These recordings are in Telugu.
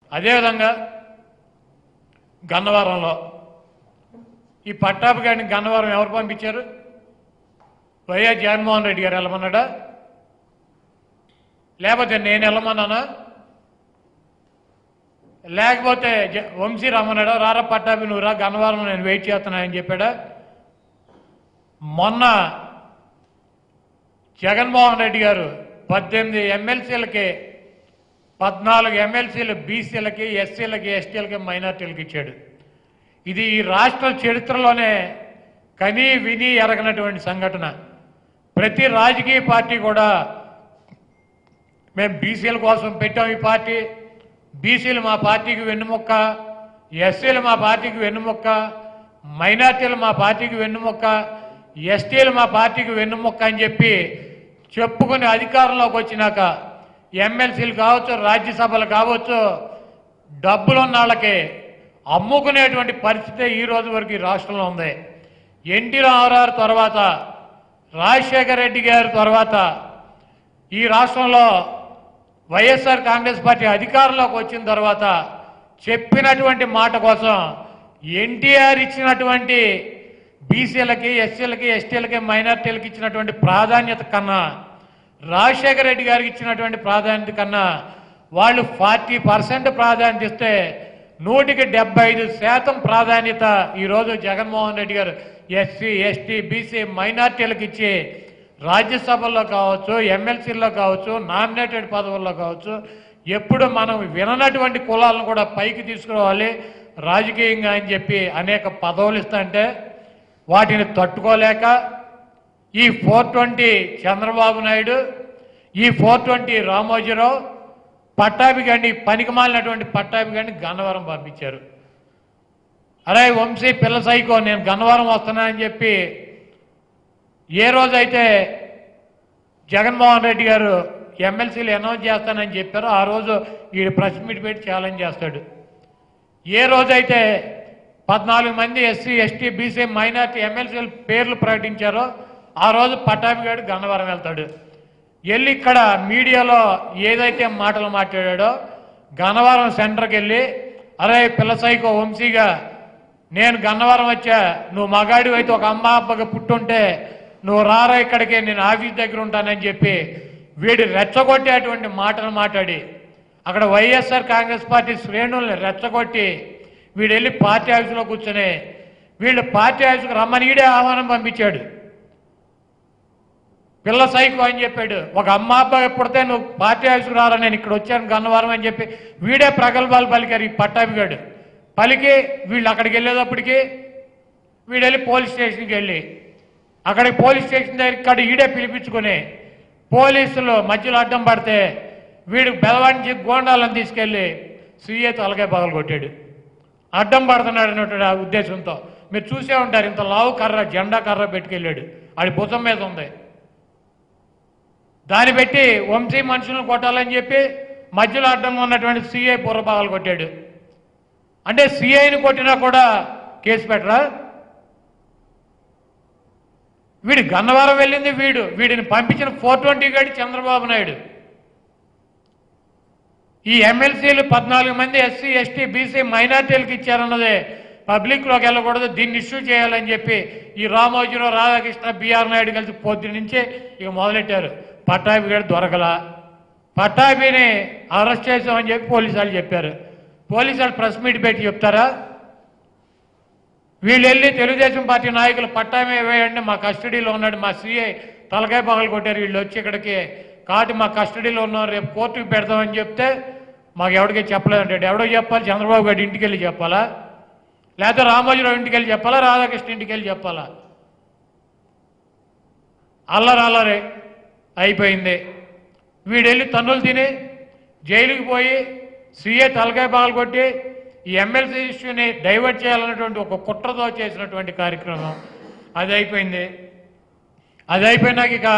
అదేవిధంగా గన్నవరంలో ఈ పట్టాపు గారిని గన్నవరం ఎవరు పంపించారు వైఎస్ జగన్మోహన్ రెడ్డి గారు వెళ్ళమన్నాడా లేకపోతే నేను వెళ్ళమన్నానా లేకపోతే జ- వంశీ రమ్మన్నాడా రారా పట్టాభి నువ్వు రా గన్నవరం నేను వెయిట్ చేస్తున్నా అని చెప్పాడా మొన్న జగన్మోహన్ రెడ్డి గారు పద్దెనిమిది ఎమ్మెల్సీలకి పద్నాలుగు ఎమ్మెల్సీలు బీసీలకి ఎస్సీలకి ఎస్టీలకి మైనార్టీలకి ఇచ్చాడు ఇది ఈ రాష్ట్ర చరిత్రలోనే కని విని ఎరగనటువంటి సంఘటన ప్రతి రాజకీయ పార్టీ కూడా మేము బీసీల కోసం పెట్టాం ఈ పార్టీ బీసీలు మా పార్టీకి వెన్నుముక్క ఎస్సీలు మా పార్టీకి వెన్నుముక్క మైనార్టీలు మా పార్టీకి వెన్నుముక్క ఎస్టీలు మా పార్టీకి వెన్నుముక్క అని చెప్పి చెప్పుకుని అధికారంలోకి వచ్చినాక ఎమ్మెల్సీలు కావచ్చు రాజ్యసభలు కావచ్చు డబ్బులున్న వాళ్ళకి అమ్ముకునేటువంటి పరిస్థితి ఈ రోజు వరకు ఈ రాష్ట్రంలో ఉంది ఎన్టీ రామారావు తర్వాత రాజశేఖర రెడ్డి గారి తర్వాత ఈ రాష్ట్రంలో వైఎస్ఆర్ కాంగ్రెస్ పార్టీ అధికారంలోకి వచ్చిన తర్వాత చెప్పినటువంటి మాట కోసం ఎన్టీఆర్ ఇచ్చినటువంటి బీసీలకి ఎస్సీలకి ఎస్టీలకి మైనార్టీలకి ఇచ్చినటువంటి ప్రాధాన్యత కన్నా రాజశేఖర రెడ్డి గారికి ఇచ్చినటువంటి ప్రాధాన్యత కన్నా వాళ్ళు ఫార్టీ పర్సెంట్ ప్రాధాన్యత ఇస్తే నూటికి డెబ్బై ఐదు శాతం ప్రాధాన్యత ఈరోజు జగన్మోహన్ రెడ్డి గారు ఎస్సీ ఎస్టీ బీసీ మైనార్టీలకు ఇచ్చి రాజ్యసభల్లో కావచ్చు ఎమ్మెల్సీల్లో కావచ్చు నామినేటెడ్ పదవుల్లో కావచ్చు ఎప్పుడు మనం విననటువంటి కులాలను కూడా పైకి తీసుకురావాలి రాజకీయంగా అని చెప్పి అనేక పదవులు ఇస్తుంటే వాటిని తట్టుకోలేక ఈ ఫోర్ ట్వంటీ చంద్రబాబు నాయుడు ఈ ఫోర్ ట్వంటీ రామోజీరావు పట్టాభి గారిని పనికి మాలినటువంటి పట్టాభి గారిని గన్నవరం పంపించారు అరే వంశీ పిల్ల సైకో నేను గన్నవరం వస్తున్నానని చెప్పి ఏ రోజైతే జగన్మోహన్ రెడ్డి గారు ఎమ్మెల్సీలు అనౌన్స్ చేస్తానని చెప్పారో ఆ రోజు ఈ ప్రెస్ మీట్ పెట్టి ఛాలెంజ్ చేస్తాడు ఏ రోజైతే పద్నాలుగు మంది ఎస్సీ ఎస్టీ బీసీ మైనార్టీ ఎమ్మెల్సీల పేర్లు ప్రకటించారో ఆ రోజు పట్టాభిగాడు గన్నవరం వెళ్తాడు వెళ్ళి ఇక్కడ మీడియాలో ఏదైతే మాటలు మాట్లాడాడో గన్నవరం సెంటర్కి వెళ్ళి అరే పిల్ల సైకో వంశీగా నేను గన్నవరం వచ్చా నువ్వు మగాడి అయితే ఒక అమ్మ అబ్బగా పుట్టుంటే నువ్వు రారా ఇక్కడికి నేను ఆఫీస్ దగ్గర ఉంటానని చెప్పి వీడు రెచ్చగొట్టేటువంటి మాటలు మాట్లాడి అక్కడ వైఎస్ఆర్ కాంగ్రెస్ పార్టీ శ్రేణుల్ని రెచ్చగొట్టి వీడు వెళ్ళి పార్టీ ఆఫీసులో కూర్చొని వీళ్ళు పార్టీ ఆఫీసుకు రమ్మని ఈడే ఆహ్వానం పంపించాడు పిల్ల సైకో అని చెప్పాడు ఒక అమ్మ అబ్బాయి పుడితే నువ్వు పార్టీ ఆఫీసుకు రారా నేను ఇక్కడ వచ్చాను గన్నవరం అని చెప్పి వీడే ప్రగల్భాలు పలికారు ఈ పట్టాభిగాడు పలికి వీళ్ళు అక్కడికి వెళ్ళేటప్పటికి వీడు వెళ్ళి పోలీస్ స్టేషన్కి వెళ్ళి అక్కడికి పోలీస్ స్టేషన్ దగ్గర ఇక్కడ ఈడే పిలిపించుకుని పోలీసులు మధ్యలో అడ్డం పడితే వీడు బెలవాడించి గోండాలను తీసుకెళ్ళి సీఏ తలకాయ పగలు కొట్టాడు అడ్డం పడుతున్నాడు అన్నట్టు ఆ ఉద్దేశంతో మీరు చూసే ఉంటారు ఇంత లావు కర్ర జెండా కర్ర పెట్టుకెళ్ళాడు ఆడి భుజం మీద ఉంది దాన్ని పెట్టి వంశీ మనుషులను కొట్టాలని చెప్పి మధ్యలో అడ్డంగా ఉన్నటువంటి సీఐ బుర్రబాగాలు కొట్టాడు అంటే సీఐని కొట్టినా కూడా కేసు పెట్టరా వీడు గన్నవరం వెళ్ళింది వీడు వీడిని పంపించిన ఫోర్ ట్వంటీ గడి చంద్రబాబు నాయుడు ఈ ఎమ్మెల్సీలు పద్నాలుగు మంది ఎస్సీ ఎస్టీ బీసీ మైనార్టీలకు ఇచ్చారన్నదే పబ్లిక్లోకి వెళ్ళకూడదు దీన్ని ఇష్యూ చేయాలని చెప్పి ఈ రామోజీరావు రాధాకృష్ణ బిఆర్ నాయుడు కలిసి పొద్దు నుంచే ఇక మొదలెట్టారు పట్టాభి గారు దొరకలా పట్టాభిని అరెస్ట్ చేసామని చెప్పి పోలీసు వాళ్ళు చెప్పారు పోలీసు వాళ్ళు ప్రెస్ మీట్ పెట్టి చెప్తారా వీళ్ళు వెళ్ళి తెలుగుదేశం పార్టీ నాయకులు పట్టామే వేయండి మా కస్టడీలో ఉన్నాడు మా సీఐ తలకాయ పగలు కొట్టారు వీళ్ళు వచ్చి ఇక్కడికి కాబట్టి మా కస్టడీలో ఉన్నారు రేపు కోర్టుకు పెడతామని చెప్తే మాకు ఎవరికీ చెప్పలేదంటాడు ఎవడో చెప్పాలి చంద్రబాబు గారి ఇంటికి వెళ్ళి చెప్పాలా లేకపోతే రామోజీరావు ఇంటికి వెళ్ళి చెప్పాలా రాధాకృష్ణ ఇంటికి వెళ్ళి చెప్పాలా అల్లరి అల్లరి అయిపోయింది వీడు వెళ్ళి తన్నులు తిని జైలుకి పోయి సీఏ తలకాయ పగలు కొట్టి ఈ ఎమ్మెల్సీ ఇష్యూని డైవర్ట్ చేయాలన్నటువంటి ఒక కుట్రతో చేసినటువంటి కార్యక్రమం అది అయిపోయింది అది అయిపోయినాక ఇక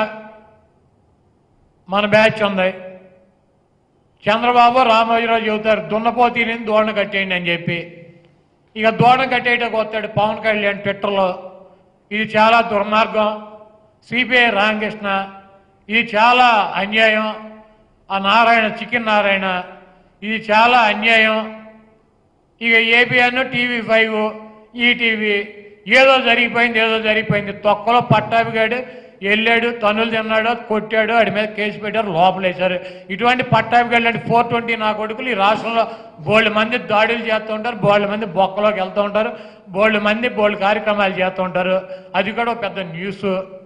మన బ్యాచ్ ఉంది చంద్రబాబు రామోజీరావు చెబుతారు దున్నపోతీని దోణ కట్టేయండి అని చెప్పి ఇక దోణ కట్టేయటకు వస్తాడు పవన్ కళ్యాణ్ ట్విట్టర్లో ఇది చాలా దుర్మార్గం సిపిఐ రామకృష్ణ ఇది చాలా అన్యాయం ఆ నారాయణ చికెన్ నారాయణ ఇది చాలా అన్యాయం ఇక ఏబిఎన్ టీవీ ఫైవ్ ఈటీవీ ఏదో జరిగిపోయింది ఏదో జరిగిపోయింది తొక్కలో పట్టాభిగాడు వెళ్ళాడు తనులు తిన్నాడు కొట్టాడు వాడి మీద కేసు పెట్టారు లోపలేశారు ఇటువంటి పట్టాభిగాడు లాంటి ఫోర్ ట్వంటీ నా కొడుకులు ఈ రాష్ట్రంలో బోల్డ్ మంది దాడులు చేస్తూ ఉంటారు బోల్డ్ మంది బొక్కలోకి వెళ్తూ ఉంటారు బోల్డ్ మంది బోల్డ్ కార్యక్రమాలు చేస్తూ ఉంటారు అది కూడా ఒక పెద్ద న్యూస్